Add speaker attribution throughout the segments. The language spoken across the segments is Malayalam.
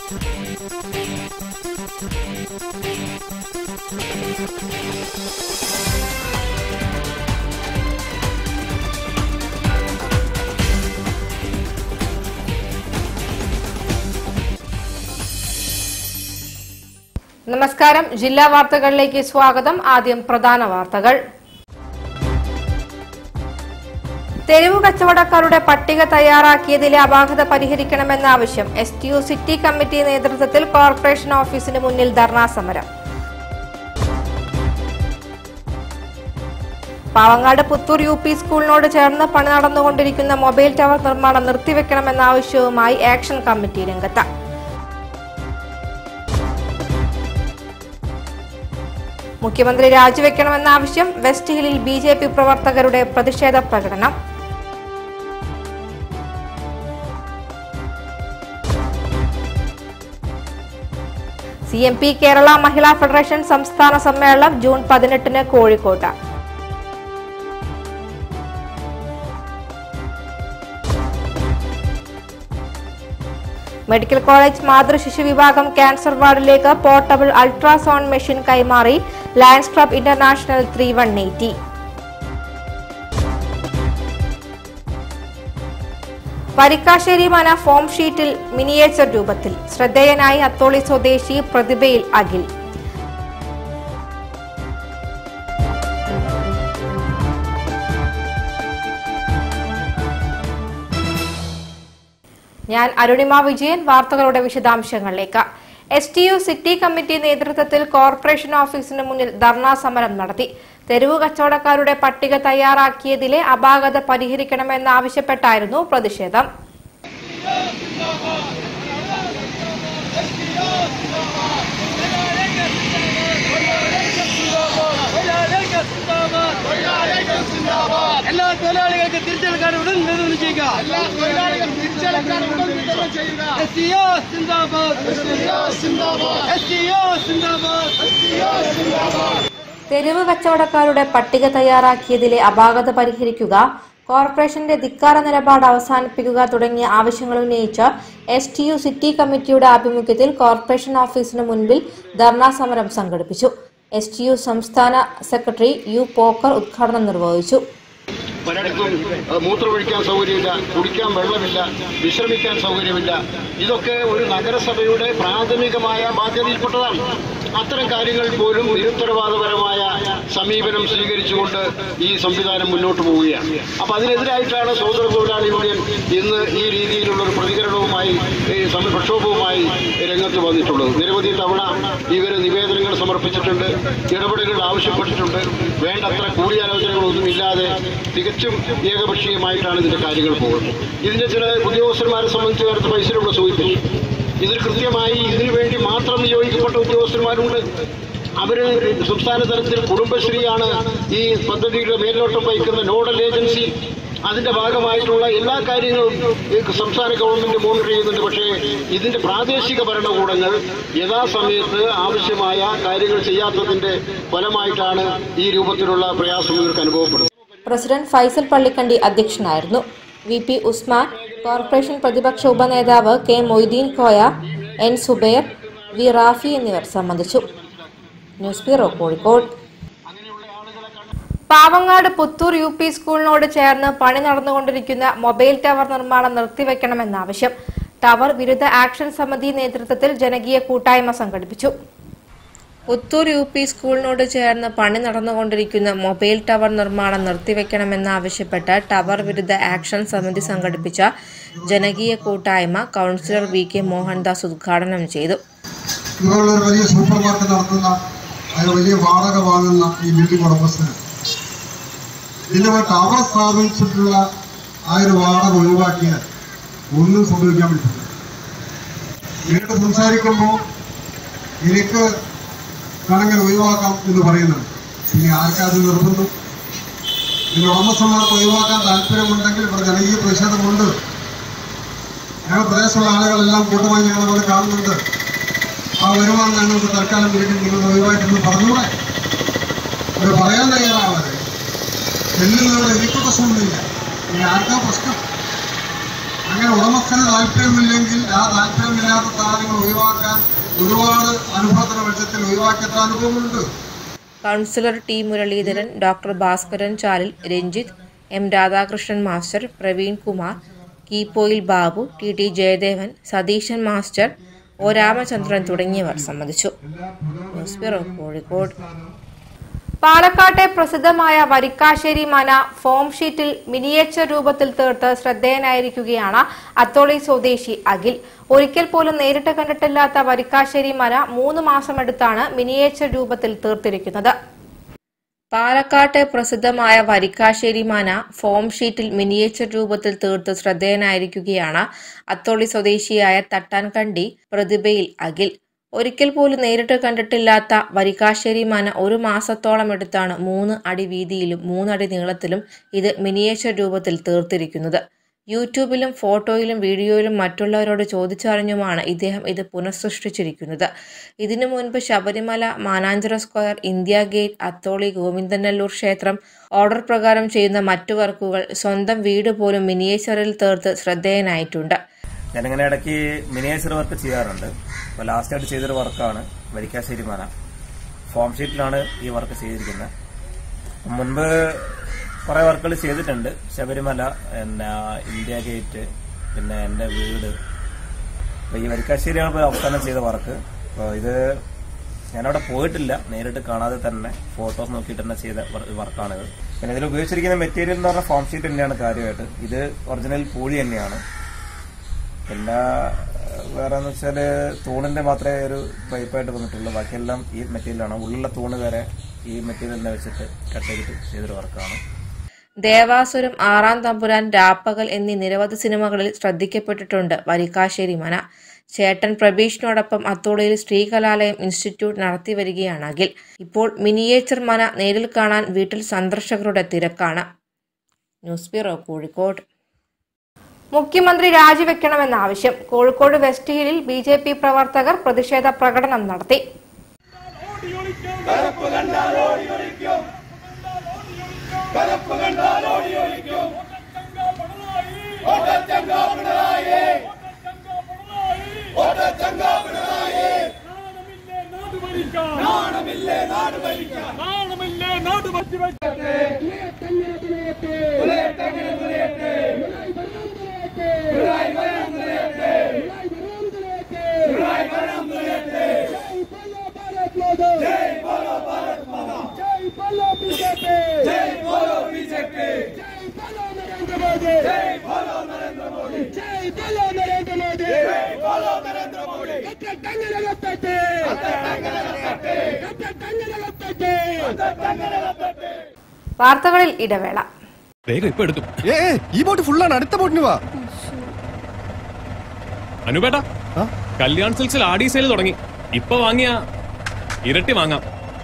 Speaker 1: നമസ്കാരം ജില്ലാ വാർത്തകളിലേക്ക് സ്വാഗതം ആദ്യം പ്രധാന വാർത്തകൾ തെരുവു കച്ചവടക്കാരുടെ പട്ടിക തയ്യാറാക്കിയതിലെ അപാകത പരിഹരിക്കണമെന്ന ആവശ്യം S T U city committee നേതൃത്വത്തിൽ കോർപ്പറേഷൻ ഓഫീസിന് മുന്നിൽ ധർണാ സമരം പാവങ്ങാട് പുത്തൂർ യു പി സ്കൂളിനോട് ചേർന്ന് പണി നടന്നുകൊണ്ടിരിക്കുന്ന മൊബൈൽ ടവർ നിർമ്മാണം നിർത്തിവെക്കണമെന്ന ആവശ്യവുമായി ആക്ഷൻ കമ്മിറ്റി രംഗത്ത് മുഖ്യമന്ത്രി രാജിവെക്കണമെന്ന ആവശ്യം വെസ്റ്റ് ഹില്ലിൽ ബി ജെ പി പ്രവർത്തകരുടെ പ്രതിഷേധ പ്രകടനം C M P Kerala Mahila federation സംസ്ഥാന സമ്മേളനം ജൂൺ പതിനെട്ടിന് കോഴിക്കോട്ട് മെഡിക്കൽ കോളേജ് മാതൃശിശു വിഭാഗം ക്യാൻസർ വാർഡിലേക്ക് പോർട്ടബിൾ അൾട്രാസൗണ്ട് മെഷീൻ കൈമാറി lions club international three one eighty Varikkasseri Mana foam ഷീറ്റിൽ മിനിയേച്ചർ രൂപത്തിൽ ശ്രദ്ധേയനായി അത്തോളി സ്വദേശി പ്രതിഭയിൽ അഖിൽ ഞാൻ അരുണിമ വിജയൻ വാർത്തകളുടെ വിശദാംശങ്ങളിലേക്ക് S T U city committee നേതൃത്വത്തിൽ കോർപ്പറേഷൻ ഓഫീസിന് മുന്നിൽ ധർണാ സമരം നടത്തി തെരുവു കച്ചവടക്കാരുടെ പട്ടിക തയ്യാറാക്കിയതിലെ അപാകത പരിഹരിക്കണമെന്നാവശ്യപ്പെട്ടായിരുന്നു പ്രതിഷേധം
Speaker 2: എല്ലാ തൊഴിലാളികൾക്ക് തിരിച്ചെടുക്കാൻ ഉടൻ വിതരണം ചെയ്യുക എസ് ടി ഒ സിന്ദാബാദ് എസ് ടി ഒ സിന്ദാബാദ്
Speaker 1: തെരുവ് കച്ചവടക്കാരുടെ പട്ടിക തയ്യാറാക്കിയതിലെ അപാകത പരിഹരിക്കുക കോർപ്പറേഷന്റെ ധിക്കാര നിലപാട് അവസാനിപ്പിക്കുക തുടങ്ങിയ ആവശ്യങ്ങൾ ഉന്നയിച്ച് എസ് ടി യു സിറ്റി കമ്മിറ്റിയുടെ ആഭിമുഖ്യത്തിൽ കോർപ്പറേഷൻ ഓഫീസിന് മുൻപിൽ ധർണാ സമരം സംഘടിപ്പിച്ചു എസ് ടി യു സംസ്ഥാന സെക്രട്ടറി യു പോക്കർ ഉദ്ഘാടനം നിർവഹിച്ചു
Speaker 3: പലയിടത്തും ഏഹ്, മൂത്രമൊഴിക്കാൻ സൗകര്യമില്ല കുടിക്കാൻ വെള്ളമില്ല വിശ്രമിക്കാൻ സൗകര്യമില്ല ഇതൊക്കെ ഒരു നഗരസഭയുടെ പ്രാഥമികമായ ബാധ്യതയിൽപ്പെട്ടതാണ് അത്തരം കാര്യങ്ങൾ പോലും നിരുത്തരവാദപരമായ സമീപനം സ്വീകരിച്ചുകൊണ്ട് ഈ സംവിധാനം മുന്നോട്ട് പോവുകയാണ് അപ്പൊ അതിനെതിരായിട്ടാണ് സ്വതന്ത്ര തൊഴിലാളി യൂണിയൻ ഇന്ന് ഈ രീതിയിലുള്ള ഒരു പ്രതികരണവുമായി ഈ സമ- പ്രക്ഷോഭവുമായി രംഗത്ത് വന്നിട്ടുള്ളത് നിരവധി തവണ ഇവർ നിവേദനങ്ങൾ സമർപ്പിച്ചിട്ടുണ്ട് ഇടപെടലുകൾ ആവശ്യപ്പെട്ടിട്ടുണ്ട് വേണ്ടത്ര കൂടിയാലോചനകളൊന്നും ഇല്ലാതെ തികച്ചും ഏകപക്ഷീയമായിട്ടാണ് ഇതിന്റെ കാര്യങ്ങൾ പോകുന്നത് ഇതിന്റെ ചില ഉദ്യോഗസ്ഥന്മാരെ സംബന്ധിച്ച് നേരത്തെ പൈസയിലുള്ള സൂചിപ്പിച്ചു ഇതിൽ കൃത്യമായി ഇതിനു വേണ്ടി മാത്രം നിയോഗിക്കപ്പെട്ട ഉദ്യോഗസ്ഥന്മാരുണ്ട് അവര് സംസ്ഥാന തലത്തിൽ കുടുംബശ്രീയാണ് ഈ പദ്ധതിയുടെ മേൽനോട്ടം വഹിക്കുന്ന നോഡൽ ഏജൻസി അതിന്റെ ഭാഗമായിട്ടുള്ള എല്ലാ കാര്യങ്ങളും ഈ സംസ്ഥാന ഗവൺമെന്റ് മോണിറ്റർ ചെയ്യുന്നുണ്ട് പക്ഷേ ഇതിന്റെ പ്രാദേശിക ഭരണകൂടങ്ങൾ യഥാസമയത്ത് ആവശ്യമായ കാര്യങ്ങൾ ചെയ്യാത്തതിന്റെ ഫലമായിട്ടാണ് ഈ രൂപത്തിലുള്ള പ്രയാസം ഇവർക്ക് അനുഭവപ്പെടുന്നത്
Speaker 1: പ്രസിഡന്റ് ഫൈസൽ പള്ളിക്കണ്ടി അധ്യക്ഷനായിരുന്നു വി പി ഉസ്മാൻ കോർപ്പറേഷൻ പ്രതിപക്ഷ ഉപനേതാവ് K Moideen Koya N Zubair V Rafi എന്നിവർ സംബന്ധിച്ചു news bureau Kozhikode Pavangad Puthur U P സ്കൂളിനോട് ചേർന്ന് പണി നടന്നുകൊണ്ടിരിക്കുന്ന മൊബൈൽ ടവർ നിർമ്മാണം നിർത്തിവെക്കണമെന്ന ആവശ്യം ടവർ വിരുദ്ധ ആക്ഷൻ സമിതി നേതൃത്വത്തിൽ ജനകീയ കൂട്ടായ്മ സംഘടിപ്പിച്ചു പുത്തൂർ യു പി സ്കൂളിനോട് ചേർന്ന് പണി നടന്നുകൊണ്ടിരിക്കുന്ന മൊബൈൽ ടവർ നിർമ്മാണം നിർത്തിവെക്കണമെന്നാവശ്യപ്പെട്ട് ടവർ വിരുദ്ധ ആക്ഷൻ സമിതി സംഘടിപ്പിച്ച ജനകീയ കൂട്ടായ്മ കൗൺസിലർ വി കെ മോഹൻദാസ് ഉദ്ഘാടനം ചെയ്തു
Speaker 4: ഇതുപോലുള്ള ഒരു വലിയ സൂപ്പർ മാർക്കറ്റ് നടത്തുന്ന അത് വലിയ വാടക വാങ്ങുന്ന ഈ ബിൽഡിംഗ് ഉടമസ്ഥന് ഇതിന്റെ ഒരു ടവർ സ്ഥാപിച്ചിട്ടുള്ള ആ ഒരു വാടക ഒഴിവാക്കിയാൽ ഒന്നും സംഭവിക്കാൻ പറ്റില്ല നേരിട്ട് സംസാരിക്കുമ്പോൾ എനിക്ക് വേണമെങ്കിൽ ഒഴിവാക്കാം എന്ന് പറയുന്നുണ്ട് ഇനി ആർക്കത് നിർബന്ധം ഇതിന്റെ ഉടമസ്ഥന്മാർക്ക് ഒഴിവാക്കാൻ താല്പര്യമുണ്ടെങ്കിൽ ഇവിടെ ജനകീയ പ്രതിഷേധമുണ്ട് ഞങ്ങൾ പ്രദേശമുള്ള ആളുകളെല്ലാം കൂട്ടമായി ഞങ്ങൾ അവിടെ കാണുന്നുണ്ട് ആ വരുമാനം ഞങ്ങൾക്ക് തൽക്കാലം വേണ്ടി നിങ്ങൾ ഒഴിവായിട്ടെന്ന് പറഞ്ഞൂടെ അവർ പറയാൻ തയ്യാറാവാതെ ചെല്ലുന്നവരുടെ എനിക്ക് പ്രശ്നമൊന്നുമില്ല ഇനി ആർക്കാ പ്രശ്നം അങ്ങനെ അങ്ങനെ ഉടമസ്ഥന് താല്പര്യമില്ലെങ്കിൽ ആ താല്പര്യമില്ലാത്ത സാധനങ്ങൾ ഒഴിവാക്കാൻ ഒരുപാട് അനുഭവത്തിന് വെളിച്ചത്തിൽ ഒഴിവാക്കിയ അനുഭവങ്ങളുണ്ട്
Speaker 1: councillor T Muraleedharan doctor Bhaskaran Chalil Ranjith M Radhakrishnan master Praveen Kumar Keeppoyil Babu T T Jayadevan Satheesan master O Ramachandran തുടങ്ങിയവർ സംബന്ധിച്ചു ന്യൂസ് ബ്യൂറോ കോഴിക്കോട് പാലക്കാട്ടെ പ്രസിദ്ധമായ വരിക്കാശ്ശേരി മന ഫോം ഷീറ്റിൽ മിനിയേച്ചർ രൂപത്തിൽ തീർത്ത് ശ്രദ്ധേയനായിരിക്കുകയാണ് അത്തോളി സ്വദേശി അഖിൽ ഒരിക്കൽ പോലും നേരിട്ട് കണ്ടിട്ടില്ലാത്ത വരിക്കാശ്ശേരി മന മൂന്ന് മാസമെടുത്താണ് മിനിയേച്ചർ രൂപത്തിൽ തീർത്തിരിക്കുന്നത് പാലക്കാട്ടെ പ്രസിദ്ധമായ വരിക്കാശ്ശേരി മന ഫോം ഷീറ്റിൽ മിനിയേച്ചർ രൂപത്തിൽ തീർത്ത് ശ്രദ്ധേയനായിരിക്കുകയാണ് അത്തോളി സ്വദേശിയായ തട്ടാൻകണ്ടി പ്രതിഭയിൽ അഖിൽ ഒരിക്കൽ പോലും നേരിട്ട് കണ്ടിട്ടില്ലാത്ത വരിക്കാശ്ശേരി മന ഒരു മാസത്തോളം എടുത്താണ് മൂന്ന് അടി വീതിയിലും മൂന്നടി നീളത്തിലും ഇത് മിനിയേച്ചർ രൂപത്തിൽ തീർത്തിരിക്കുന്നത് യൂട്യൂബിലും ഫോട്ടോയിലും വീഡിയോയിലും മറ്റുള്ളവരോട് ചോദിച്ചറിഞ്ഞുമാണ് ഇദ്ദേഹം ഇത് പുനഃസൃഷ്ടിച്ചിരിക്കുന്നത് ഇതിനു മുൻപ് Sabarimala Mananchira square India gate Atholi Govindanallur ക്ഷേത്രം ഓർഡർ പ്രകാരം ചെയ്യുന്ന മറ്റു വർക്കുകൾ സ്വന്തം വീട് പോലും മിനിയേച്ചറിൽ തീർത്ത് ശ്രദ്ധേയനായിട്ടുണ്ട്
Speaker 5: ഞാനിങ്ങനെ ഇടയ്ക്ക് മിനിയേച്ചർ വർക്ക് ചെയ്യാറുണ്ട് അപ്പോൾ ലാസ്റ്റ് ആയിട്ട് ചെയ്തൊരു വർക്കാണ് വരിക്കാശ്ശേരി മന ഫോം ഷീറ്റിലാണ് ഈ വർക്ക് ചെയ്തിരിക്കുന്നത് മുൻപ് കുറെ വർക്കുകൾ ചെയ്തിട്ടുണ്ട് ശബരിമല പിന്നെ ഇന്ത്യ ഗേറ്റ് പിന്നെ എൻ്റെ വീട് അപ്പോൾ ഈ വരിക്കാശ്ശേരിയാണ് ഇപ്പോൾ അവസാനം ചെയ്ത വർക്ക് അപ്പോൾ ഇത് ഞാനവിടെ പോയിട്ടില്ല നേരിട്ട് കാണാതെ തന്നെ ഫോട്ടോസ് നോക്കിയിട്ട് തന്നെ ചെയ്ത വർ- വർക്കാണിത് പിന്നെ ഇതിൽ ഉപയോഗിച്ചിരിക്കുന്ന മെറ്റീരിയൽ എന്ന് പറഞ്ഞാൽ ഫോം ഷീറ്റ് തന്നെയാണ് കാര്യമായിട്ട് ഇത് ഒറിജിനൽ പൂഴി തന്നെയാണ് പിന്നെ വേറെ എന്ന് വെച്ചാല് തൂണിന്റെ മാത്രമേ ഒരു പൈപ്പായിട്ട് വന്നിട്ടുള്ളൂ ബാക്കിയെല്ലാം ഈ മെറ്റീരിയലാണ് ഉള്ളിലുള്ള തൂണ് വരെ ഈ മെറ്റീരിയൽ തന്നെ വെച്ചിട്ട് കട്ട് ചെയ്തിട്ട് ചെയ്തൊരു വർക്കാണ്
Speaker 1: ദേവാസുരം ആറാം തമ്പുരാൻ രാപ്പകൽ എന്നീ നിരവധി സിനിമകളിൽ ശ്രദ്ധിക്കപ്പെട്ടിട്ടുണ്ട് വരിക്കാശ്ശേരി മന ചേട്ടൻ പ്രബീഷിനോടൊപ്പം അത്തോളിയിൽ ശ്രീകലാലയം ഇൻസ്റ്റിറ്റ്യൂട്ട് നടത്തി വരികയാണ് അഖിൽ ഇപ്പോൾ മിനിയേച്ചർ മന നേരിൽ കാണാൻ വീട്ടിൽ സന്ദർശകരുടെ തിരക്കാണ് ന്യൂസ് ബ്യൂറോ കോഴിക്കോട് മുഖ്യമന്ത്രി രാജിവെക്കണമെന്ന ആവശ്യം കോഴിക്കോട് വെസ്റ്റ് ഹില്ലിൽ ബി ജെ പി പ്രവർത്തകർ പ്രതിഷേധ പ്രകടനം നടത്തി വാർത്തകളിൽ ഇടവേള
Speaker 6: വേഗം ഇപ്പൊ എടുത്തു
Speaker 7: ഏ ഏ, ഈ ബോട്ട് ഫുള്ളാണ് അടുത്ത ബോട്ടിന് വാ
Speaker 6: അനുപേട്ട കല്യാൺ സിൽക്സിൽ ആഡി സെയിൽ തുടങ്ങി ഇപ്പൊ വാങ്ങിയ ഇരട്ടി വാങ്ങാം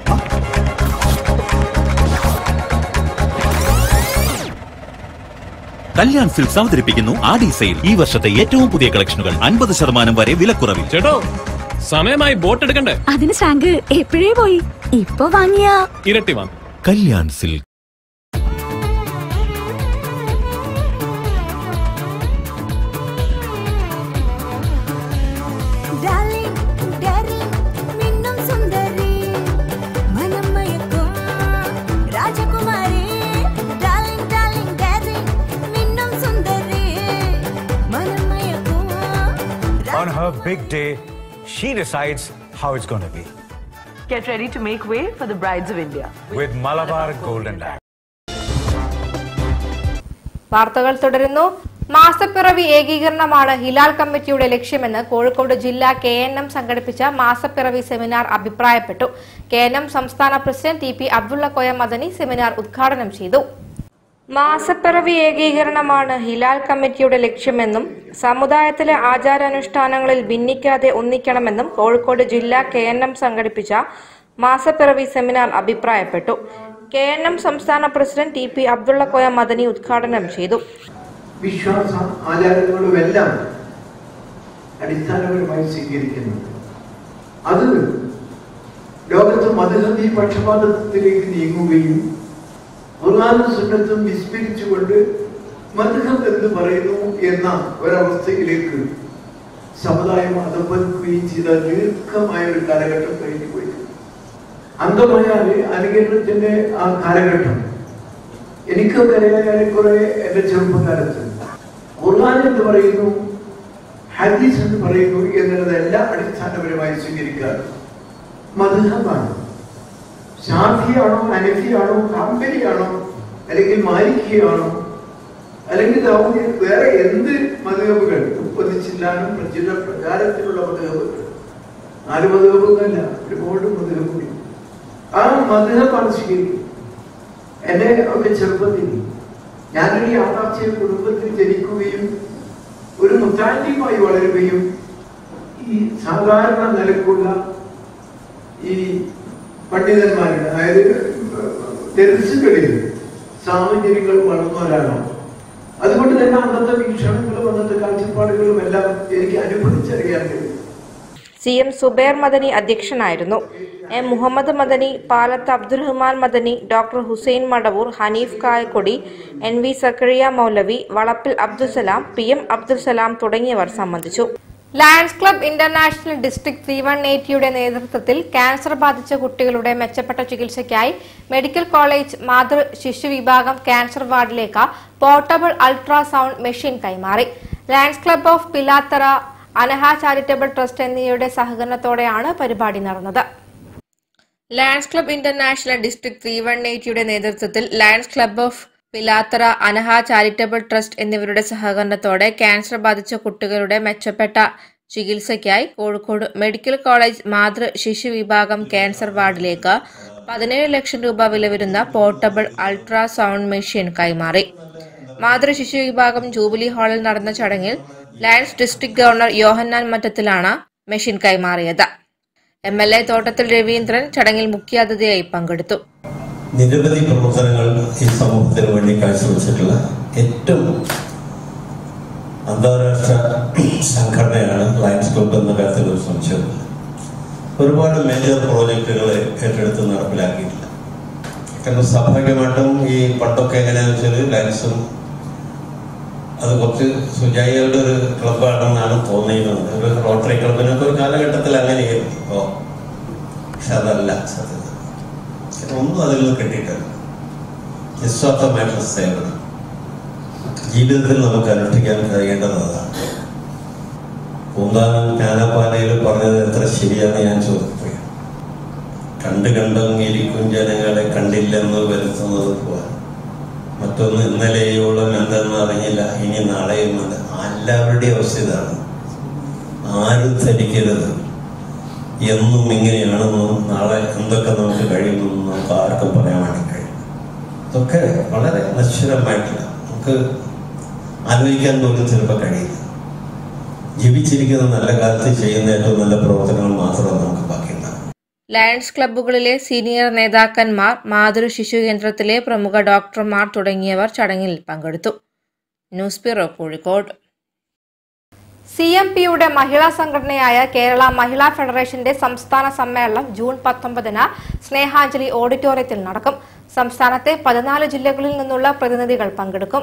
Speaker 8: കല്യാൺ സിൽക്സ് അവതരിപ്പിക്കുന്നു ആഡി സെയിൽ ഈ വർഷത്തെ ഏറ്റവും പുതിയ കളക്ഷനുകൾ അൻപത് ശതമാനം വരെ വിലക്കുറവിൽ
Speaker 6: ചേട്ടോ സമയമായി ബോട്ട് എടുക്കണ്ടേ
Speaker 9: അതിന് ശ്രാങ്ക് എപ്പോഴേ പോയി ഇപ്പൊ വാങ്ങിയ
Speaker 6: ഇരട്ടി വാങ്ങാം
Speaker 8: കല്യാൺ സിൽക്ക്
Speaker 9: മിന്നും സുന്ദരി മനം മയക്കും രാജകുമാരി ഡാർലിംഗ് ഡാർലിംഗ് ഡാർലിംഗ് മിന്നും സുന്ദരി മനം മയക്കും
Speaker 10: On her big day, she decides how it's going to be
Speaker 11: Get ready to make way for the brides of India.
Speaker 10: with Malabar Golden Diamond.
Speaker 1: വാർത്തകൾ തുടരുന്നു മാസപ്പിറവി ഏകീകരണമാണ് ഹിലാൽ കമ്മിറ്റിയുടെ ലക്ഷ്യമെന്ന് കോഴിക്കോട് ജില്ലാ കെ എൻ എം സംഘടിപ്പിച്ച മാസപ്പിറവി സെമിനാർ അഭിപ്രായപ്പെട്ടു കെ എൻ എം സംസ്ഥാന president T P Abdulla Koya Madani seminar ഉദ്ഘാടനം ചെയ്തു മാസപ്പിറവി ഏകീകരണമാണ് ഹിലാൽ കമ്മിറ്റിയുടെ ലക്ഷ്യമെന്നും സമുദായത്തിലെ ആചാരാനുഷ്ഠാനങ്ങളിൽ ഭിന്നിക്കാതെ ഒന്നിക്കണമെന്നും കോഴിക്കോട് ജില്ലാ കെ എൻ എം സംഘടിപ്പിച്ച മാസപ്പിറവി സെമിനാർ അഭിപ്രായപ്പെട്ടു കെ എൻ എം സംസ്ഥാന president T P Abdulla Koya Madani ഉദ്ഘാടനം ചെയ്തു
Speaker 12: വിശ്വാസ ആചാരങ്ങളുമെല്ലാം അടിസ്ഥാനപരമായി സ്വീകരിക്കുന്നുണ്ട് അത് ലോകത്ത് മതസന്ധി പക്ഷപാതത്തിലേക്ക് നീങ്ങുകയും ഖുർആാനും സുന്നത്തും വിസ്മരിച്ചുകൊണ്ട് മധുരം എന്ന് പറയുന്നു എന്ന ഒരവസ്ഥയിലേക്ക് സമുദായം അധപ്പതിക്കുകയും ചെയ്ത ദീർഘമായ ഒരു കാലഘട്ടം കഴിഞ്ഞു പോയി അംഗമായാല് അനുകരണത്തിന്റെ ആ കാലഘട്ടം എനിക്കൊക്കെ അറിയാൻ കുറെ എന്റെ ചെറുപ്പകാലത്ത് ഖുർആൻ എന്ന് പറയുന്നു ഹദീസ് എന്ന് പറയുന്നു എന്നുള്ളതെല്ലാം അടിസ്ഥാനപരമായി സ്വീകരിക്കുക മധുഹമാണ് ഷാഫിയാണോ അനഫിയാണോ കാമ്പലിയാണോ അല്ലെങ്കിൽ മാലിക്കിയാണോ അല്ലെങ്കിൽ ദാവൂദി വേറെ എന്ത് മധുഹബുകൾ മുപ്പത് ചില്ലാനും പ്രചുര പ്രചാരത്തിലുള്ള മധുഹബുകൾ നാല് മധുഹബൊന്നുമല്ല ഒരുപാട് മധുഹബുകൾ ആ മധുഹബാണ് സ്വീകരിക്കുന്നത് എന്നെ ഒക്കെ ചെറുപ്പത്തിൽ ഞാനൊരു യാഥാർത്ഥ്യ കുടുംബത്തിൽ ജനിക്കുകയും ഒരു മുത്താന്റിയുമായി വളരുകയും ഈ സാധാരണ നിലക്കുള്ള ഈ പണ്ഡിതന്മാരുടെ അതായത് തെരസുകളിൽ സാഹചര്യങ്ങൾ വളർന്നവരാണ് അതുകൊണ്ട് തന്നെ അന്നത്തെ വീക്ഷണങ്ങളും അന്നത്തെ കാഴ്ചപ്പാടുകളും എല്ലാം എനിക്ക് അനുഭവിച്ചറിയാൻ കഴിയും
Speaker 1: സി എം സുബൈർ മദനി അധ്യക്ഷനായിരുന്നു M Muhammad Madani Palath Abdurahman Madani doctor Hussain Madavoor Haneef Kayakkodi N V Zakariya Maulavi Valappil Abdussalam P M Abdussalam തുടങ്ങിയവർ സംബന്ധിച്ചു lions club international district three one എയ്റ്റിയുടെ നേതൃത്വത്തിൽ ക്യാൻസർ ബാധിച്ച കുട്ടികളുടെ മെച്ചപ്പെട്ട ചികിത്സയ്ക്കായി മെഡിക്കൽ കോളേജ് മാതൃ ശിശു വിഭാഗം ക്യാൻസർ വാർഡിലേക്ക് പോർട്ടബിൾ അൾട്രാസൗണ്ട് മെഷീൻ കൈമാറി lions club of Pilathara Anaha charitable trust എന്നിവയുടെ സഹകരണത്തോടെയാണ് പരിപാടി നടന്നത് lions club international district three one എയ്റ്റിയുടെ നേതൃത്വത്തിൽ lions club of Pilathara Anaha charitable trust എന്നിവരുടെ സഹകരണത്തോടെ ക്യാൻസർ ബാധിച്ച കുട്ടികളുടെ മെച്ചപ്പെട്ട ചികിത്സയ്ക്കായി കോഴിക്കോട് മെഡിക്കൽ കോളേജ് മാതൃ ശിശു വിഭാഗം ക്യാൻസർ വാർഡിലേക്ക് പതിനേഴ് ലക്ഷം രൂപ വില വരുന്ന പോർട്ടബിൾ അൾട്രാസൗണ്ട് മെഷീൻ കൈമാറി മാതൃ ശിശു വിഭാഗം ജൂബിലി ഹാളിൽ നടന്ന ചടങ്ങിൽ ലയൺസ് ഡിസ്ട്രിക്ട് ഗവർണർ യോഹന്നാൻ മറ്റത്തിലാണ് മെഷീൻ കൈമാറിയത് M L A Thottathil Raveendran ചടങ്ങിൽ മുഖ്യാതിഥിയായി പങ്കെടുത്തു
Speaker 13: നിരവധി പ്രവർത്തനങ്ങൾ ഈ സമൂഹത്തിന് വേണ്ടി കാഴ്ചവെച്ചിട്ടുള്ള ഏറ്റവും അന്താരാഷ്ട്ര സംഘടനയാണ് ലയൻസ് ക്ലബ് എന്ന കാര്യത്തിൽ ഒരു സംശയമില്ല ഒരുപാട് മേജർ പ്രോജക്റ്റുകൾ ഏറ്റെടുത്ത് നടപ്പിലാക്കിയിട്ടില്ല കാരണം സ്വാഭാവികമായിട്ടും ഈ പണ്ടൊക്കെ എങ്ങനെയാണെന്ന് വെച്ചാൽ ലയൻസും അത് കുറച്ച് സുജായികളുടെ ഒരു ക്ലബ്ബാണെന്നാണ് തോന്നിയിരുന്നത് ഒരു റോട്ടറി ക്ലബിനൊക്കെ ഒരു കാലഘട്ടത്തിൽ അങ്ങനെയായിരുന്നു ഓ പക്ഷെ അതല്ല സത്യത്തിൽ ഒന്നും അതിൽ നിന്ന് കിട്ടിയിട്ടില്ല നിസ്വാർത്ഥമായിട്ടുള്ള സേവനം ജീവിതത്തിൽ നമുക്ക് അനുഷ്ഠിക്കാൻ കഴിയേണ്ടത് അതാണ് പൂന്താനം ജ്ഞാനപാലയിൽ പറഞ്ഞത് എത്ര ശരിയാണ് ഞാൻ ചോദിക്കുക കണ്ട് കണ്ടങ്ങിയിരിക്കും ജനങ്ങളെ കണ്ടില്ലെന്ന് വരുത്തുന്നത് പോലെ മറ്റൊന്ന് ഇന്നലെയോളം എന്തെന്ന് അറിഞ്ഞില്ല ഇനി നാളെയുമില്ല എല്ലാവരുടെയും അവസ്ഥ ഇതാണ് ആരും ധരിക്കരുത് എന്നും ഇങ്ങനെയാണെന്നും നാളെ എന്തൊക്കെ നമുക്ക് കഴിയുമെന്നും നമുക്ക് ആർക്കും പറയാൻ വേണ്ടി കഴിയും ഇതൊക്കെ വളരെ നശ്വരമായിട്ടില്ല നമുക്ക് ആലോചിക്കാൻ പോലും ചിലപ്പോൾ കഴിയില്ല ജീവിച്ചിരിക്കുന്ന നല്ല കാലത്ത് ചെയ്യുന്ന ഏറ്റവും നല്ല പ്രവർത്തനങ്ങൾ മാത്രമേ നമുക്ക് ബാക്കിയുണ്ടാവും
Speaker 1: ലയൺസ് ക്ലബ്ബുകളിലെ സീനിയർ നേതാക്കന്മാർ മാതൃ ശിശു കേന്ദ്രത്തിലെ പ്രമുഖ ഡോക്ടർമാർ തുടങ്ങിയവർ ചടങ്ങിൽ പങ്കെടുത്തു news bureau Kozhikode C M പിയുടെ മഹിളാ സംഘടനയായ കേരള മഹിളാ ഫെഡറേഷന്റെ സംസ്ഥാന സമ്മേളനം ജൂൺ പത്തൊമ്പതിന് സ്നേഹാഞ്ജലി ഓഡിറ്റോറിയത്തിൽ നടക്കും സംസ്ഥാനത്തെ പതിനാല് ജില്ലകളിൽ നിന്നുള്ള പ്രതിനിധികൾ പങ്കെടുക്കും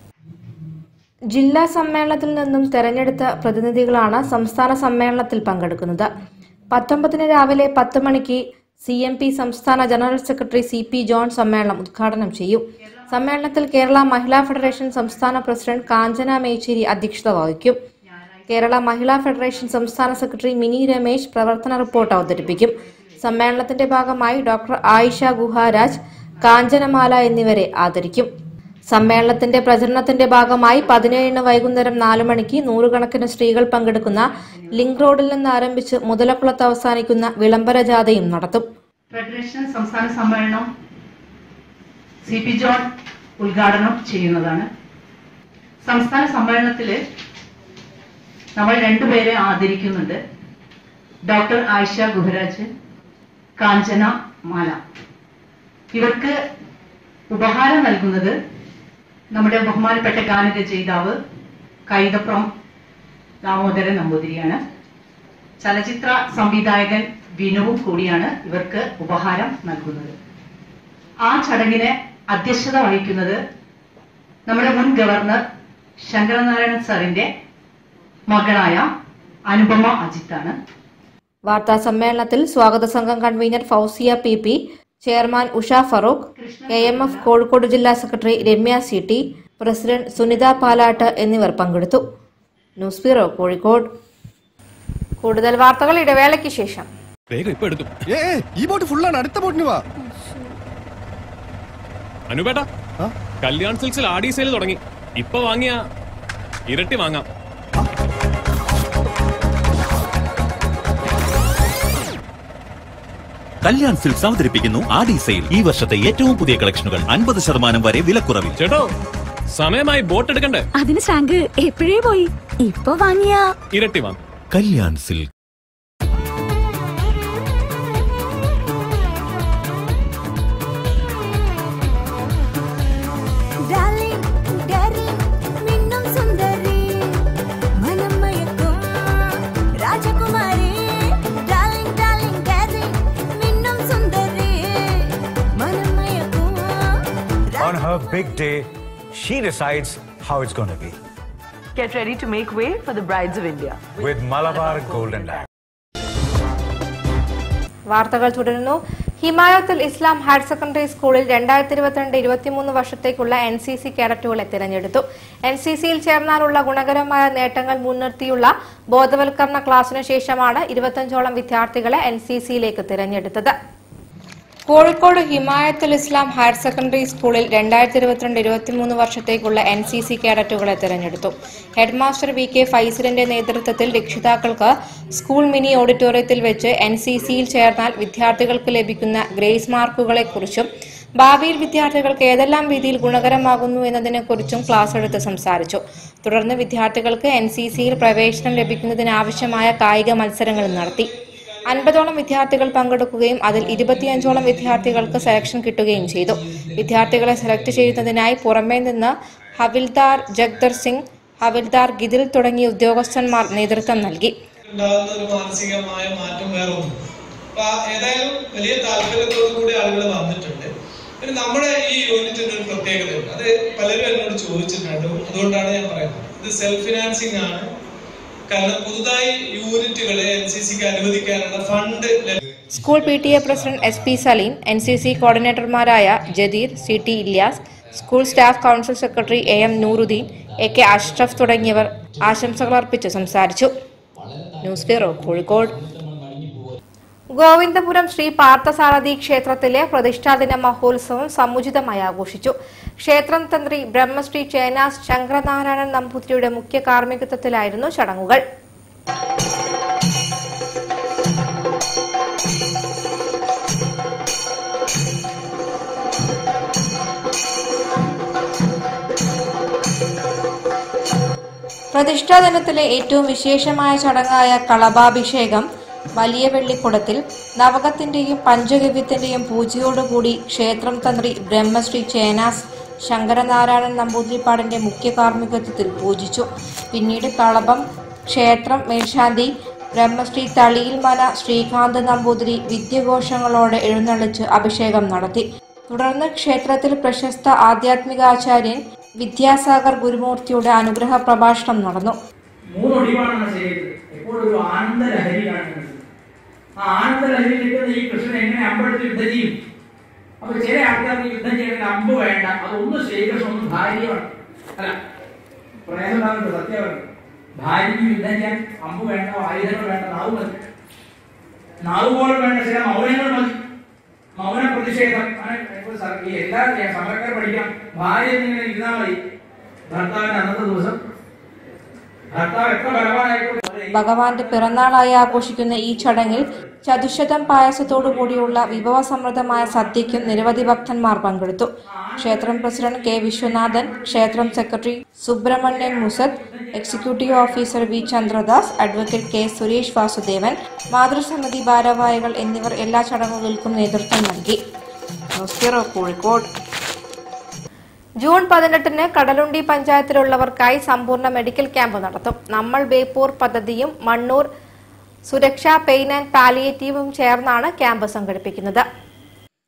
Speaker 1: ജില്ലാ സമ്മേളനത്തിൽ നിന്നും തെരഞ്ഞെടുത്ത പ്രതിനിധികളാണ് സംസ്ഥാന സമ്മേളനത്തിൽ പങ്കെടുക്കുന്നത് പത്തൊമ്പതിന് രാവിലെ പത്ത് മണിക്ക് സി എം പി സംസ്ഥാന general secretary C P John സമ്മേളനം ഉദ്ഘാടനം ചെയ്യും സമ്മേളനത്തിൽ കേരള മഹിളാ ഫെഡറേഷൻ സംസ്ഥാന പ്രസിഡന്റ് കാഞ്ചന മേച്ചേരി അധ്യക്ഷത വഹിക്കും കേരള മഹിളാ ഫെഡറേഷൻ സംസ്ഥാന സെക്രട്ടറി മിനി രമേശ് പ്രവർത്തന റിപ്പോർട്ട് അവതരിപ്പിക്കും സമ്മേളനത്തിന്റെ ഭാഗമായി ഡോക്ടർ ആയിഷ ഗുഹാരാജ് കാഞ്ചനമാല എന്നിവരെ ആദരിക്കും സമ്മേളനത്തിന്റെ പ്രചരണത്തിന്റെ ഭാഗമായി പതിനേഴിന് വൈകുന്നേരം നാല് മണിക്ക് നൂറുകണക്കിന് സ്ത്രീകൾ പങ്കെടുക്കുന്ന ലിങ്ക് റോഡിൽ നിന്ന് ആരംഭിച്ച് മുതലക്കുളത്ത് അവസാനിക്കുന്ന വിളംബര ജാഥയും നടത്തും
Speaker 14: ഫെഡറേഷൻ സംസ്ഥാന സമ്മേളനം സി പി ജോൺ ഉദ്ഘാടനം ചെയ്യുന്നതാണ് സംസ്ഥാന സമ്മേളനത്തില് നമ്മൾ രണ്ടുപേരെ ആദരിക്കുന്നുണ്ട് ഡോക്ടർ ആയിഷ ഗുഹരാജ് കാഞ്ചന മാല ഇവർക്ക് ഉപഹാരം നൽകുന്നത് നമ്മുടെ ബഹുമാനപ്പെട്ട ഗാനരചയിതാവ് കൈതപ്രം ദാമോദരൻ നമ്പൂതിരിയാണ് ചലച്ചിത്ര സംവിധായകൻ വിനുവും കൂടിയാണ് ഇവർക്ക് ഉപഹാരം നൽകുന്നത് ആ ചടങ്ങിന് അധ്യക്ഷത വഹിക്കുന്നത് നമ്മുടെ മുൻ ഗവർണർ ശങ്കരനാരായണൻ സാറിന്റെ മകളായ അനുപമ അജിത്താണ്
Speaker 1: വാർത്താ സമ്മേളനത്തിൽ സ്വാഗത സംഘം convener Fousiya P P chairman Usha Farook A M F Kozhikode ജില്ലാ secretary Ramya C T president Sunitha Palatt എന്നിവർ പങ്കെടുത്തു ന്യൂസ് ബ്യൂറോ കോഴിക്കോട് കൂടുതൽ വാർത്തകൾ ഇടവേളയ്ക്ക് ശേഷം
Speaker 6: വേഗം ഇപ്പൊ എടുക്കും
Speaker 7: ഏ ഏ, ഈ ബോട്ട് ഫുള്ളാണ് അടുത്ത ബോട്ടിന് വാ
Speaker 6: അനുപേട്ട കല്യാൺ സിൽക്സിൽ ആഡി സെയിൽ തുടങ്ങി ഇപ്പൊ വാങ്ങിയ ഇരട്ടി വാങ്ങാം
Speaker 8: കല്യാൺ സിൽക്സ് അവതരിപ്പിക്കുന്നു ആഡി സെയിൽ ഈ വർഷത്തെ ഏറ്റവും പുതിയ കളക്ഷനുകൾ അൻപത് ശതമാനം വരെ വിലക്കുറവിൽ
Speaker 6: ചേട്ടോ സമയമായി ബോട്ട് എടുക്കണ്ടേ
Speaker 9: അതിന് ശ്രാങ്ക് എപ്പോഴേ പോയി ഇപ്പൊ വാങ്ങിയ
Speaker 6: ഇരട്ടി വാങ്ങാം
Speaker 8: കല്യാൺ സിൽക്ക്
Speaker 9: Darling, darling, മിന്നും സുന്ദരി മനം മയക്കും രാജകുമാരി Darling, darling, darling, മിന്നും സുന്ദരി മനം മയക്കും
Speaker 10: On her big day, she decides how it's going to be
Speaker 11: Get ready to make way for the brides of India.
Speaker 10: with Malabar Golden Lamp.
Speaker 1: വാർത്തകൾ തുടരുന്നു ഹിമായത്തുൽ ഇസ്ലാം ഹയർ സെക്കൻഡറി സ്കൂളിൽ രണ്ടായിരത്തി ഇരുപത്തിരണ്ട് ഇരുപത്തിമൂന്ന് വർഷത്തേക്കുള്ള എൻ സി സി കേഡറ്റുകളെ തിരഞ്ഞെടുത്തു എൻ സി സിയിൽ ചേർന്നാലുള്ള ഗുണകരമായ നേട്ടങ്ങൾ മുൻനിർത്തിയുള്ള ബോധവൽക്കരണ ക്ലാസിനു ശേഷമാണ് ഇരുപത്തഞ്ചോളം വിദ്യാർത്ഥികളെ എൻ സി സിയിലേക്ക് തിരഞ്ഞെടുത്തത് കോഴിക്കോട് ഹിമായത്തുൽ ഇസ്ലാം ഹയർ സെക്കൻഡറി സ്കൂളിൽ രണ്ടായിരത്തി ഇരുപത്തിരണ്ട് ഇരുപത്തിമൂന്ന് വർഷത്തേക്കുള്ള എൻ സി സി കേഡറ്റുകളെ തിരഞ്ഞെടുത്തു ഹെഡ്മാസ്റ്റർ വി കെ ഫൈസലിന്റെ നേതൃത്വത്തിൽ രക്ഷിതാക്കൾക്ക് സ്കൂൾ മിനി ഓഡിറ്റോറിയത്തിൽ വെച്ച് എൻ സി സിയിൽ ചേർന്നാൽ വിദ്യാർത്ഥികൾക്ക് ലഭിക്കുന്ന ഗ്രേസ് മാർക്കുകളെക്കുറിച്ചും ഭാവിയിൽ വിദ്യാർത്ഥികൾക്ക് ഏതെല്ലാം രീതിയിൽ ഗുണകരമാകുന്നു എന്നതിനെക്കുറിച്ചും ക്ലാസ് എടുത്ത് സംസാരിച്ചു തുടർന്ന് വിദ്യാർത്ഥികൾക്ക് എൻ സി സിയിൽ പ്രവേശനം ലഭിക്കുന്നതിനാവശ്യമായ കായിക മത്സരങ്ങൾ നടത്തി അൻപതോളം വിദ്യാർത്ഥികൾ പങ്കെടുക്കുകയും അതിൽ ഇരുപത്തിയഞ്ചോളം വിദ്യാർത്ഥികൾക്ക് സെലക്ഷൻ കിട്ടുകയും ചെയ്തു വിദ്യാർത്ഥികളെ സെലക്ട് ചെയ്യുന്നതിനായി പുറമേ നിന്ന് ഹവിൽദാർ ജഗ്ദർ സിംഗ് ഹവിൽദാർ ഗിദിൽ തുടങ്ങിയ ഉദ്യോഗസ്ഥന്മാർ നേതൃത്വം നൽകി
Speaker 15: ഉണ്ടാകുന്ന ഒരു മാനസികമായ മാറ്റം വേറെ ഒന്നും അപ്പൊ ആ ഏതായാലും വലിയ താല്പര്യത്തോടു കൂടി ആളുകൾ വന്നിട്ടുണ്ട് പിന്നെ നമ്മുടെ ഈ യൂണിറ്റിന് ഒരു പ്രത്യേകതയുണ്ട് അത് പലരും എന്നോട് ചോദിച്ചിട്ടുണ്ട് അതുകൊണ്ടാണ് ഞാൻ പറയുന്നത് ഇത് സെൽഫ് ഫിനാൻസിങ് ആണ് കാരണം പുതുതായി യൂണിറ്റുകളെ എൻ സി സിക്ക് അനുവദിക്കാനുള്ള fund
Speaker 1: school P T A president S P Saleem N C C കോർഡിനേറ്റർമാരായ Jadeer C T Ilyas school staff council secretary A M Nooruddeen A K Ashraf തുടങ്ങിയവർ ആശംസകൾ അർപ്പിച്ച് സംസാരിച്ചു ന്യൂസ് ബ്യൂറോ കോഴിക്കോട് ഗോവിന്ദപുരം ശ്രീ പാർത്ഥസാരഥി ക്ഷേത്രത്തിലെ പ്രതിഷ്ഠാദിന മഹോത്സവം സമുചിതമായി ആഘോഷിച്ചു ക്ഷേത്രം തന്ത്രി ബ്രഹ്മശ്രീ ചേനാസ് ശങ്കരനാരായണൻ നമ്പൂതിരിയുടെ മുഖ്യ കാർമ്മികത്വത്തിലായിരുന്നു ചടങ്ങുകൾ പ്രതിഷ്ഠാ ദിനത്തിലെ ഏറ്റവും വിശേഷമായ ചടങ്ങായ കളഭാഭിഷേകം വലിയ വെള്ളിക്കുടത്തിൽ നവകത്തിന്റെയും പഞ്ചഗവ്യത്തിന്റെയും പൂജയോടുകൂടി ക്ഷേത്രം തന്ത്രി ബ്രഹ്മശ്രീ ചേനാസ് ശങ്കരനാരായണൻ നമ്പൂതിരിപ്പാടിന്റെ മുഖ്യ കാർമ്മികത്വത്തിൽ പൂജിച്ചു പിന്നീട് കളഭം ക്ഷേത്രം മേൽശാന്തി ബ്രഹ്മശ്രീ തളിയിൽമന ശ്രീകാന്ത് നമ്പൂതിരി വിദ്യഘോഷങ്ങളോടെ എഴുന്നള്ളിച്ച് അഭിഷേകം നടത്തി തുടർന്ന് ക്ഷേത്രത്തിൽ പ്രശസ്ത ആധ്യാത്മികാചാര്യൻ വിദ്യാസാഗർ ഗുരുമൂർത്തിയുടെ അനുഗ്രഹ പ്രഭാഷണം നടന്നു
Speaker 16: മൂന്ന് ഒടിവാണ് ശരീരത്തിൽ എപ്പോഴും ഒരു ആനന്ദ ലഹരിയാണ് കൃഷ്ണൻ. ആ ആനന്ദ ലഹരിയിൽ നിൽക്കുന്ന ഈ കൃഷ്ണൻ എങ്ങനെ അമ്പെടുത്ത് യുദ്ധം ചെയ്യും അപ്പൊ ചില ആൾക്കാർക്ക് യുദ്ധം ചെയ്യാൻ അമ്പ് വേണ്ട അതൊന്നും ശ്രീകൃഷ്ണൻ ഒന്നും ഭാര്യയാണ് അല്ല പ്രയാസമുണ്ടാകുന്നത് സത്യമാണ് ഭാര്യയ്ക്ക് യുദ്ധം ചെയ്യാൻ അമ്പ് വേണ്ട ആയുധങ്ങൾ വേണ്ട നാവ് മതി നാവ് പോലെ വേണ്ട ചില മൗനങ്ങൾ മതി മൗന പ്രതിഷേധം അങ്ങനെ ഇപ്പോൾ സർ- ഈ എല്ലാ സമരക്കാർ പഠിക്കാം ഭാര്യ ഇങ്ങനെ ഇരുന്നാൽ മതി ഭർത്താവിന് അന്നത്തെ ദിവസം ഭർത്താവ് എത്ര ബലവാനായിക്കോട്ടെ
Speaker 1: ഭഗവാന്റെ പിറന്നാളായി ആഘോഷിക്കുന്ന ഈ ചടങ്ങിൽ ചതുശതം പായസത്തോടു കൂടിയുള്ള വിഭവസമൃദ്ധമായ സദ്യയ്ക്കും നിരവധി ഭക്തന്മാർ പങ്കെടുത്തു ക്ഷേത്രം പ്രസിഡന്റ് കെ വിശ്വനാഥൻ ക്ഷേത്രം secretary Subrahmanian Musad executive officer V Chandradas advocate K Suresh Vasudevan മാതൃസമിതി ഭാരവാഹികൾ എന്നിവർ എല്ലാ ചടങ്ങുകൾക്കും നേതൃത്വം നൽകി ന്യൂസ് ബ്യൂറോ കോഴിക്കോട് ജൂൺ പതിനെട്ടിന് കടലുണ്ടി പഞ്ചായത്തിലുള്ളവർക്കായി സമ്പൂർണ്ണ മെഡിക്കൽ ക്യാമ്പ് നടത്തും നമ്മൾ ബേപ്പൂർ പദ്ധതിയും മണ്ണൂർ സുരക്ഷാ പെയിൻ ആൻഡ് പാലിയേറ്റീവും ചേർന്നാണ് ക്യാമ്പ് സംഘടിപ്പിക്കുന്നത്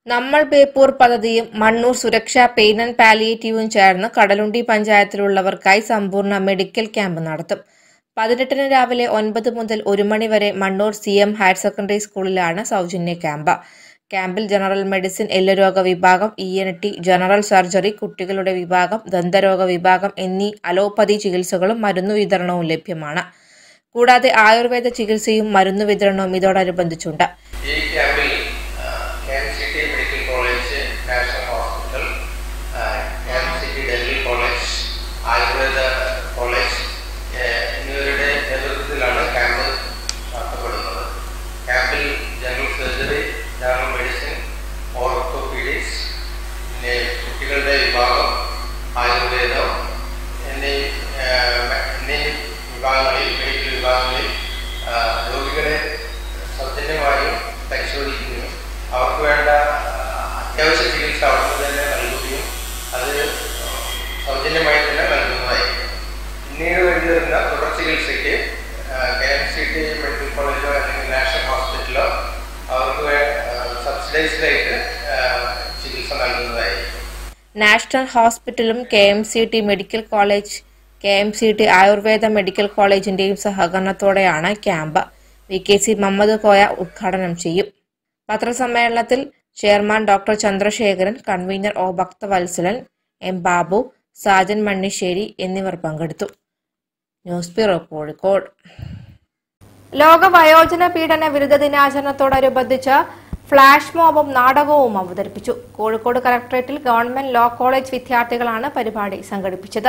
Speaker 1: നമ്മൾ ബേപ്പൂർ പദ്ധതിയും മണ്ണൂർ സുരക്ഷാ പെയിൻ ആൻഡ് പാലിയേറ്റീവും ചേർന്ന് കടലുണ്ടി പഞ്ചായത്തിലുള്ളവർക്കായി സമ്പൂർണ്ണ മെഡിക്കൽ ക്യാമ്പ് നടത്തും പതിനെട്ടിന് രാവിലെ ഒൻപത് മുതൽ ഒരു മണി വരെ Mannur C M higher secondary സ്കൂളിലാണ് സൗജന്യ ക്യാമ്പ് ക്യാമ്പിൽ ജനറൽ മെഡിസിൻ എല്ലുരോഗ വിഭാഗം E N T general surgery കുട്ടികളുടെ വിഭാഗം ദന്തരോഗ വിഭാഗം എന്നീ അലോപ്പതി ചികിത്സകളും മരുന്നു വിതരണവും ലഭ്യമാണ് കൂടാതെ ആയുർവേദ ചികിത്സയും മരുന്നു വിതരണവും ഇതോടനുബന്ധിച്ചുണ്ട്
Speaker 17: ഈ ക്യാമ്പിൽ K M C T medical college national hospital K M C T Delhi college Ayurveda college ഏഹ്, എന്നിവരുടെ നേതൃത്വത്തിലാണ് ക്യാമ്പ് നടത്തപ്പെടുന്നത് ക്യാമ്പിൽ general surgery general medicine orthopaedics പിന്നെ കുട്ടികളുടെ വിഭാഗം ആയുർവേദം എന്നീ ഏഹ്, എന്നീ വിഭാഗങ്ങളിൽ മെഡിക്കൽ വിഭാഗങ്ങളിൽ ആ, രോഗികളെ സൗജന്യമായും പരിശോധിക്കുകയും അവർക്ക് വേണ്ട ആ, അത്യാവശ്യ ചികിത്സ അവർക്ക് തന്നെ നൽകുകയും അത് സൗജന്യമായി തന്നെ നൽകുന്നതായിരിക്കും പിന്നീട് വേണ്ടി വരുന്ന തുടർ ചികിത്സയ്ക്ക് K M C T medical കോളേജോ അല്ലെങ്കിൽ നാഷണൽ ഹോസ്പിറ്റലോ അവർക്ക് സബ്സിഡൈസ്ഡ് ആയിട്ട് ആ, ചികിത്സ നൽകുന്നതായിരിക്കും
Speaker 1: നാഷണൽ ഹോസ്പിറ്റലും K M C T medical college K M C T Ayurveda medical കോളേജിന്റെയും സഹകരണത്തോടെയാണ് camp V K C Muhammad Koya ഉദ്ഘാടനം ചെയ്യും പത്രസമ്മേളനത്തിൽ chairman doctor Chandrasekharan convener O Bhakthavalsalan M Babu Sajan Mannisseri എന്നിവർ പങ്കെടുത്തു ന്യൂസ് ബ്യൂറോ കോഴിക്കോട് ലോക വയോജന പീഡന വിരുദ്ധ ദിനാചരണത്തോടനുബന്ധിച്ച് ഫ്ലാഷ് മോബും നാടകവും അവതരിപ്പിച്ചു കോഴിക്കോട് കലക്ടറേറ്റിൽ ഗവൺമെന്റ് ലോ കോളേജ് വിദ്യാർത്ഥികളാണ് പരിപാടി സംഘടിപ്പിച്ചത്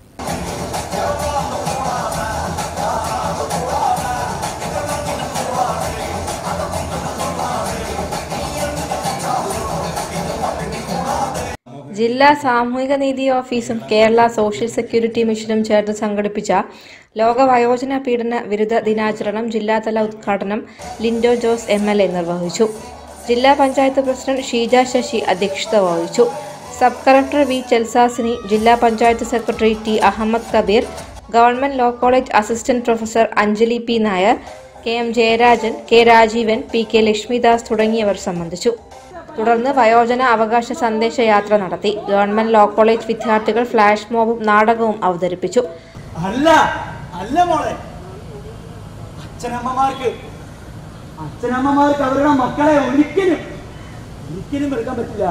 Speaker 1: ജില്ലാ സാമൂഹിക നീതി ഓഫീസും കേരള സോഷ്യൽ സെക്യൂരിറ്റി മിഷനും ചേർന്ന് സംഘടിപ്പിച്ച ലോക വയോജന പീഡന വിരുദ്ധ ദിനാചരണം ജില്ലാതല ഉദ്ഘാടനം Lindo Jose M L A നിർവഹിച്ചു ജില്ലാ പഞ്ചായത്ത് പ്രസിഡന്റ് ഷീജ ശശി അധ്യക്ഷത വഹിച്ചു സബ് കളക്ടർ വി ചെൽസാസിനി ജില്ലാ panchayat secretary T Ahammed Kabeer government law college assistant professor Anjali P Nair K M Jayarajan K Rajeevan P K Lakshmidas തുടങ്ങിയവർ സംബന്ധിച്ചു തുടർന്ന് വയോജന അവകാശ സന്ദേശ യാത്ര നടത്തി ഗവൺമെന്റ് ലോ കോളേജ് വിദ്യാർത്ഥികൾ ഫ്ലാഷ് മോബും നാടകവും അവതരിപ്പിച്ചു
Speaker 18: അല്ല അല്ല മോളെ അച്ഛനമ്മമാർക്ക് അച്ഛനമ്മമാർക്ക് അവരുടെ മക്കളെ ഒരിക്കലും ഒരിക്കലും വെറുക്കാൻ പറ്റില്ല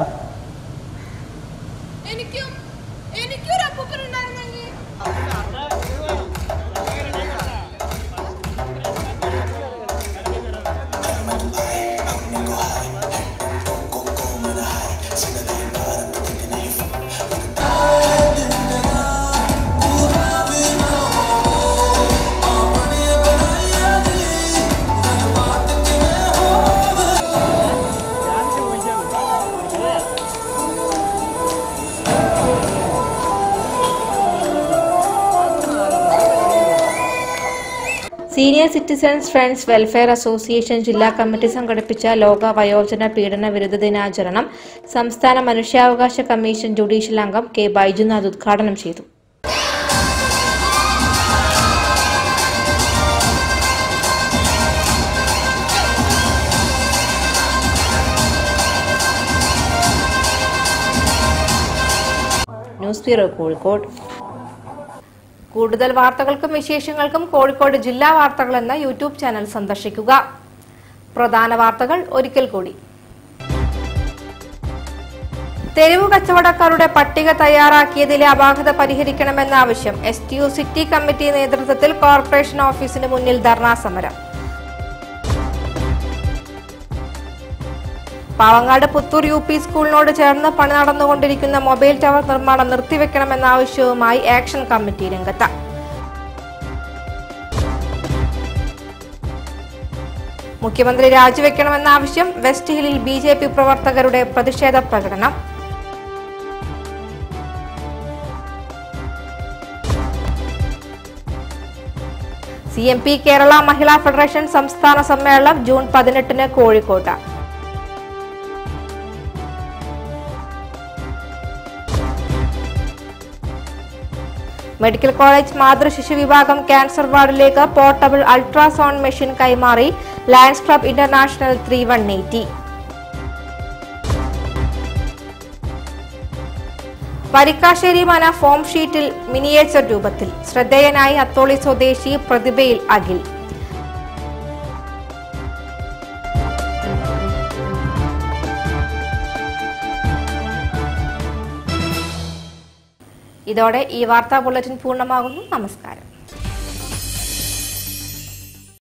Speaker 19: എനിക്കും എനിക്കൊരു അപ്പൂപ്പനുണ്ടായിരുന്നെങ്കിൽ
Speaker 1: senior citizens friends welfare association ജില്ലാ കമ്മിറ്റി സംഘടിപ്പിച്ച ലോക വയോജന പീഡന വിരുദ്ധ ദിനാചരണം സംസ്ഥാന മനുഷ്യാവകാശ കമ്മീഷൻ ജുഡീഷ്യൽ അംഗം കെ ബൈജുനാഥ് ഉദ്ഘാടനം ചെയ്തു ന്യൂസ് ബ്യൂറോ കോഴിക്കോട് കൂടുതൽ വാർത്തകൾക്കും വിശേഷങ്ങൾക്കും കോഴിക്കോട് ജില്ലാ വാർത്തകൾ എന്ന യൂട്യൂബ് ചാനൽ സന്ദർശിക്കുക പ്രധാന വാർത്തകൾ ഒരിക്കൽ കൂടി തെരുവു കച്ചവടക്കാരുടെ പട്ടിക തയ്യാറാക്കിയതിലെ അപാകത പരിഹരിക്കണമെന്ന ആവശ്യം S T U city committee നേതൃത്വത്തിൽ കോർപ്പറേഷൻ ഓഫീസിന് മുന്നിൽ ധർണാ സമരം പാവങ്ങാട് പുത്തൂർ യു പി സ്കൂളിനോട് ചേർന്ന് പണി നടന്നുകൊണ്ടിരിക്കുന്ന മൊബൈൽ ടവർ നിർമ്മാണം നിർത്തിവെക്കണമെന്ന ആവശ്യവുമായി ആക്ഷൻ കമ്മിറ്റി രംഗത്ത് മുഖ്യമന്ത്രി രാജിവെക്കണമെന്ന ആവശ്യം വെസ്റ്റ് ഹില്ലിൽ ബി ജെ പി പ്രവർത്തകരുടെ പ്രതിഷേധ പ്രകടനം C M P Kerala Mahila federation സംസ്ഥാന സമ്മേളനം ജൂൺ പതിനെട്ടിന് കോഴിക്കോട്ട് മെഡിക്കൽ കോളേജ് മാതൃശിശു വിഭാഗം ക്യാൻസർ വാർഡിലേക്ക് പോർട്ടബിൾ അൾട്രാസൗണ്ട് മെഷീൻ കൈമാറി lions club international three one eighty Varikkasseri Mana foam ഷീറ്റിൽ മിനിയേച്ചർ രൂപത്തിൽ ശ്രദ്ധേയനായി അത്തോളി സ്വദേശി പ്രതിഭയിൽ അഖിൽ ഇതോടെ ഈ വാർത്താ ബുള്ളറ്റിൻ പൂർണ്ണമാകുന്നു നമസ്കാരം